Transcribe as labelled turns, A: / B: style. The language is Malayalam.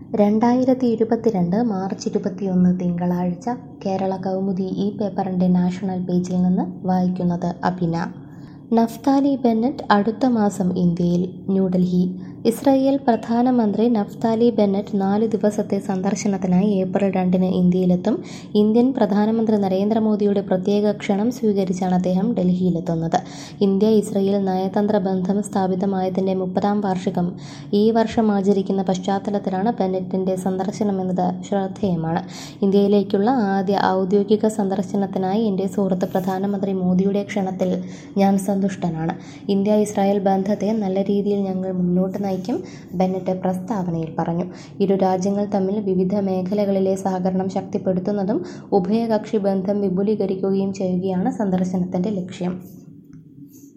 A: രണ്ടായിരത്തി ഇരുപത്തിരണ്ട് മാർച്ച് ഇരുപത്തിയൊന്ന് തിങ്കളാഴ്ച കേരള കൗമുദി ഈ പേപ്പറിൻ്റെ നാഷണൽ പേജിൽ നിന്ന് വായിക്കുന്നത് അഭിന നഫ്താലി ബെന്നറ്റ് അടുത്ത മാസം ഇന്ത്യയിൽ ന്യൂഡൽഹി ഇസ്രയേൽ പ്രധാനമന്ത്രി നഫ്താലി ബെന്നറ്റ് നാല് ദിവസത്തെ സന്ദർശനത്തിനായി ഏപ്രിൽ രണ്ടിന് ഇന്ത്യയിലെത്തും ഇന്ത്യൻ പ്രധാനമന്ത്രി നരേന്ദ്രമോദിയുടെ പ്രത്യേക ക്ഷണം സ്വീകരിച്ചാണ് അദ്ദേഹം ഡൽഹിയിലെത്തുന്നത് ഇന്ത്യ ഇസ്രയേൽ നയതന്ത്ര ബന്ധം സ്ഥാപിതമായതിൻ്റെ മുപ്പതാം വാർഷികം ഈ വർഷം ആചരിക്കുന്ന പശ്ചാത്തലത്തിലാണ് ബെന്നറ്റിൻ്റെ സന്ദർശനമെന്നത് ശ്രദ്ധേയമാണ് ഇന്ത്യയിലേക്കുള്ള ആദ്യ ഔദ്യോഗിക സന്ദർശനത്തിനായി എൻ്റെ സുഹൃത്ത് പ്രധാനമന്ത്രി മോദിയുടെ ക്ഷണത്തിൽ ഞാൻ സന്തുഷ്ടനാണ് ഇന്ത്യ ഇസ്രായേൽ ബന്ധത്തെ നല്ല രീതിയിൽ ഞങ്ങൾ മുന്നോട്ട് നയിക്കും ബെന്നറ്റ് പ്രസ്താവനയിൽ പറഞ്ഞു ഇരു രാജ്യങ്ങൾ തമ്മിൽ വിവിധ മേഖലകളിലെ സഹകരണം ശക്തിപ്പെടുത്തുന്നതും ഉഭയകക്ഷി ബന്ധം വിപുലീകരിക്കുകയും ചെയ്യുകയാണ് സന്ദർശനത്തിൻ്റെ ലക്ഷ്യം